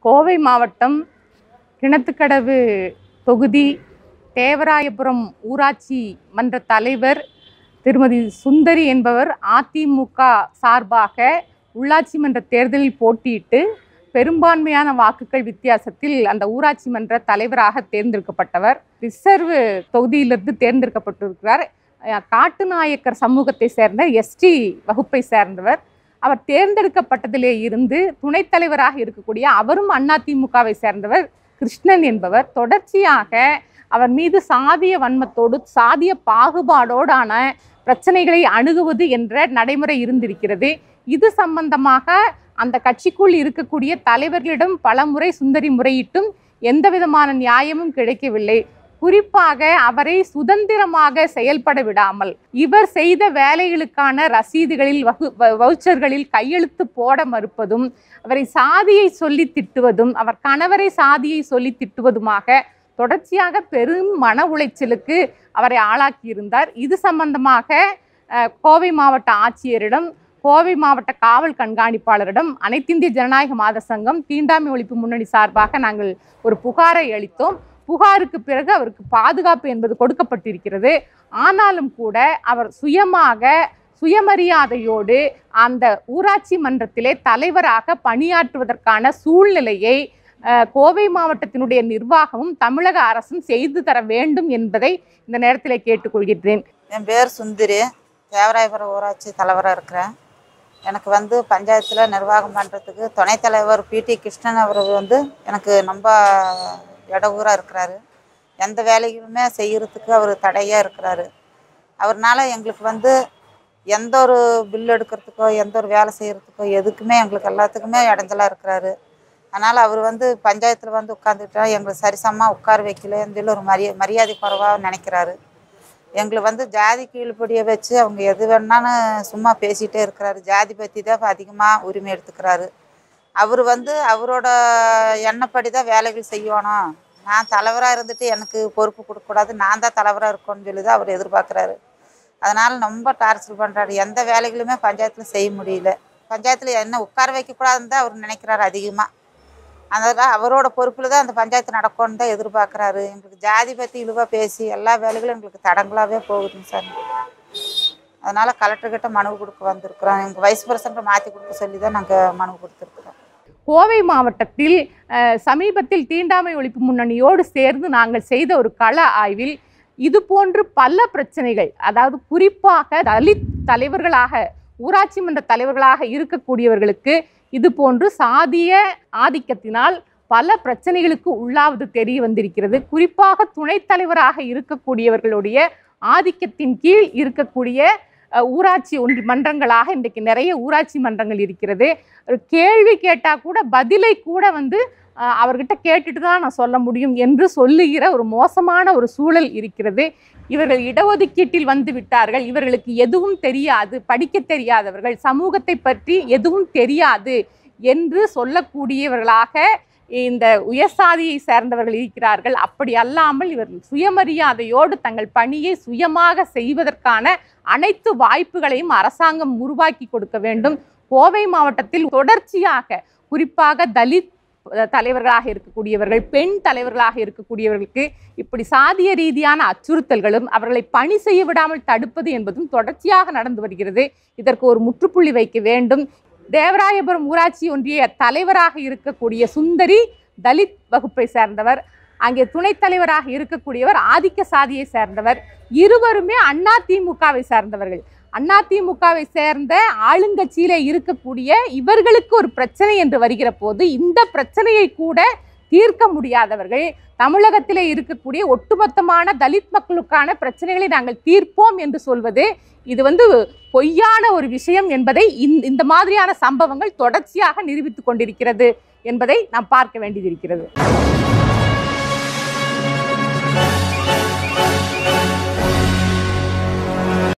கோவை மாவட்டம் கிணத்துக்கடவு தொகுதி தேவராயபுரம் ஊராட்சி மன்ற தலைவர் திருமதி சுந்தரி என்பவர் அதிமுக சார்பாக உள்ளாட்சி மன்ற தேர்தலில் போட்டியிட்டு பெரும்பான்மையான வாக்குகள் வித்தியாசத்தில் அந்த ஊராட்சி மன்ற தலைவராக தேர்ந்தெடுக்கப்பட்டவர் ரிசர்வ் தொகுதியிலிருந்து தேர்ந்தெடுக்கப்பட்டிருக்கிறார் அஹ் காட்டுநாயக்கர் சமூகத்தை சேர்ந்த எஸ்டி வகுப்பை சேர்ந்தவர் அவர் தேர்ந்தெடுக்கப்பட்டதிலே இருந்து துணைத் தலைவராக இருக்கக்கூடிய அவரும் அதிமுகவை சேர்ந்தவர் கிருஷ்ணன் என்பவர் தொடர்ச்சியாக அவர் மீது சாதிய வன்மத்தோடு சாதிய பாகுபாடோடான பிரச்சனைகளை அணுகுவது என்ற நடைமுறை இருந்திருக்கிறது இது சம்பந்தமாக அந்த கட்சிக்குள் இருக்கக்கூடிய தலைவர்களிடம் பலமுறை சுந்தரி முறையிட்டும் எந்த விதமான நியாயமும் கிடைக்கவில்லை குறிப்பாக அவரை சுதந்திரமாக செயல்பட விடாமல் இவர் செய்த வேலைகளுக்கான ரசீதுகளில் வகு வ- வவுச்சர்களில் கையெழுத்து போட மறுப்பதும் அவரை சாதியை சொல்லி திட்டுவதும் அவர் கணவரை சாதியை சொல்லி திட்டுவதுமாக தொடர்ச்சியாக பெரும் மன உளைச்சலுக்கு அவரை ஆளாக்கியிருந்தார் இது சம்பந்தமாக அஹ், கோவை மாவட்ட ஆட்சியரிடம் கோவை மாவட்ட காவல் கண்காணிப்பாளரிடம் அனைத்திந்திய ஜனநாயக மாத சங்கம் தீண்டாமை ஒழிப்பு முன்னணி சார்பாக நாங்கள் ஒரு புகாரை அளித்தோம் புகாருக்கு பிறகு அவருக்கு பாதுகாப்பு என்பது கொடுக்கப்பட்டிருக்கிறது ஆனாலும் கூட அவர் சுயமாக சுயமரியாதையோடு அந்த ஊராட்சி மன்றத்திலே தலைவராக பணியாற்றுவதற்கான சூழ்நிலையை அஹ், கோவை மாவட்டத்தினுடைய நிர்வாகமும் தமிழக அரசும் செய்து தர வேண்டும் என்பதை இந்த நேரத்தில் கேட்டுக்கொள்கிறேன் என் பேர் சுந்தரி தேவராயபுரம் ஊராட்சி தலைவராக இருக்கிறேன் எனக்கு வந்து பஞ்சாயத்தில் நிர்வாகம் பண்ணுறதுக்கு துணைத் தலைவர் பிடி கிருஷ்ணன் அவர் வந்து எனக்கு ரொம்ப இடவூராக இருக்கிறாரு எந்த வேலைகளுமே செய்கிறதுக்கு அவர் தடையாக இருக்கிறாரு அவர்னால எங்களுக்கு வந்து எந்த ஒரு பில் எடுக்கிறதுக்கோ எந்த ஒரு வேலை செய்கிறதுக்கோ எதுக்குமே எங்களுக்கு எல்லாத்துக்குமே இடைஞ்சலாக இருக்கிறாரு அதனால் அவர் வந்து பஞ்சாயத்தில் வந்து உட்காந்துட்டா எங்களுக்கு சரிசமமாக உட்கார வைக்கல எந்த ஒரு மரியா மரியாதை குறைவாக நினைக்கிறாரு எங்களை வந்து ஜாதி கீழ்ப்படியை வச்சு அவங்க எது வேணாலும் சும்மா பேசிகிட்டே இருக்கிறாரு ஜாதி பற்றி தான் இப்ப அதிகமாக உரிமை எடுத்துக்கிறாரு அவர் வந்து அவரோட எண்ணப்படி தான் வேலைகள் செய்யணும் நான் தலைவராக இருந்துட்டு எனக்கு பொறுப்பு கொடுக்கக்கூடாது நான் தான் தலைவராக இருக்கணும்னு சொல்லி தான் அவர் எதிர்பார்க்குறாரு அதனால் ரொம்ப டார்ச்சர் பண்ணுறாரு எந்த வேலைகளுமே பஞ்சாயத்தில் செய்ய முடியல பஞ்சாயத்தில் என்ன உட்கார வைக்கக்கூடாதுன்னு தான் அவர் நினைக்கிறாரு அதிகமாக அதனால் அவரோட பொறுப்பில் தான் அந்த பஞ்சாயத்து நடக்கும்னு தான் எதிர்பார்க்குறாரு எங்களுக்கு ஜாதி பற்றி இழிவாக பேசி எல்லா வேலைகளும் எங்களுக்கு தடங்களாகவே போகுதுங்க சார் அதனால் கலெக்டர்கிட்ட மனு கொடுக்க வந்திருக்கிறோம் எங்கள் வைஸ் பிரசிடண்ட் மாற்றி கொடுக்க சொல்லி தான் நாங்கள் மனு கொடுத்துருக்குறோம் கோவை மாவட்டத்தில் அஹ், சமீபத்தில் தீண்டாமை ஒழிப்பு முன்னணியோடு சேர்ந்து நாங்கள் செய்த ஒரு கள ஆய்வில் இது போன்று பல பிரச்சனைகள் அதாவது குறிப்பாக தலித் தலைவர்களாக ஊராட்சி மன்ற தலைவர்களாக இருக்கக்கூடியவர்களுக்கு இது போன்று சாதிய ஆதிக்கத்தினால் பல பிரச்சனைகளுக்கு உள்ளாவது தெரிய வந்திருக்கிறது குறிப்பாக துணைத் தலைவராக இருக்கக்கூடியவர்களுடைய ஆதிக்கத்தின் கீழ் இருக்கக்கூடிய அஹ், ஊராட்சி ஒன்றி மன்றங்களாக இன்றைக்கு நிறைய ஊராட்சி மன்றங்கள் இருக்கிறது ஒரு கேள்வி கேட்டால் கூட பதிலை கூட வந்து அஹ், அவர்கிட்ட கேட்டுட்டு தான் நான் சொல்ல முடியும் என்று சொல்லுகிற ஒரு மோசமான ஒரு சூழல் இருக்கிறது இவர்கள் இடஒதுக்கீட்டில் வந்து விட்டார்கள் இவர்களுக்கு எதுவும் தெரியாது படிக்க தெரியாதவர்கள் சமூகத்தை பற்றி எதுவும் தெரியாது என்று சொல்லக்கூடியவர்களாக இந்த உயர்சாதியை சேர்ந்தவர்கள் இருக்கிறார்கள் அப்படி அல்லாமல் இவர்கள் சுயமரியாதையோடு தங்கள் பணியை சுயமாக செய்வதற்கான அனைத்து வாய்ப்புகளையும் அரசாங்கம் உருவாக்கி கொடுக்க வேண்டும் கோவை மாவட்டத்தில் தொடர்ச்சியாக குறிப்பாக தலித் அஹ், தலைவர்களாக இருக்கக்கூடியவர்கள் பெண் தலைவர்களாக இருக்கக்கூடியவர்களுக்கு இப்படி சாதிய ரீதியான அச்சுறுத்தல்களும் அவர்களை பணி செய்ய விடாமல் தடுப்பது என்பதும் தொடர்ச்சியாக நடந்து வருகிறது இதற்கு ஒரு முற்றுப்புள்ளி வைக்க வேண்டும் தேவராயபுரம் ஊராட்சி ஒன்றிய தலைவராக இருக்கக்கூடிய சுந்தரி தலித் வகுப்பை சேர்ந்தவர் அங்கே துணைத் தலைவராக இருக்கக்கூடியவர் ஆதிக்க சாதியை சேர்ந்தவர் இருவருமே அதிமுகவை சேர்ந்தவர்கள் அதிமுகவை சேர்ந்த ஆளுங்கட்சியில இருக்கக்கூடிய இவர்களுக்கு ஒரு பிரச்சனை என்று வருகிற போது இந்த பிரச்சனையை கூட தீர்க்க முடியாதவர்கள் தமிழகத்திலே இருக்கக்கூடிய ஒட்டுமொத்தமான தலித் மக்களுக்கான பிரச்சனைகளை நாங்கள் தீர்ப்போம் என்று சொல்வது இது வந்து பொய்யான ஒரு விஷயம் என்பதை இந்த- இந்த மாதிரியான சம்பவங்கள் தொடர்ச்சியாக நிரூபித்துக் கொண்டிருக்கிறது என்பதை நாம் பார்க்க வேண்டியதிருக்கிறது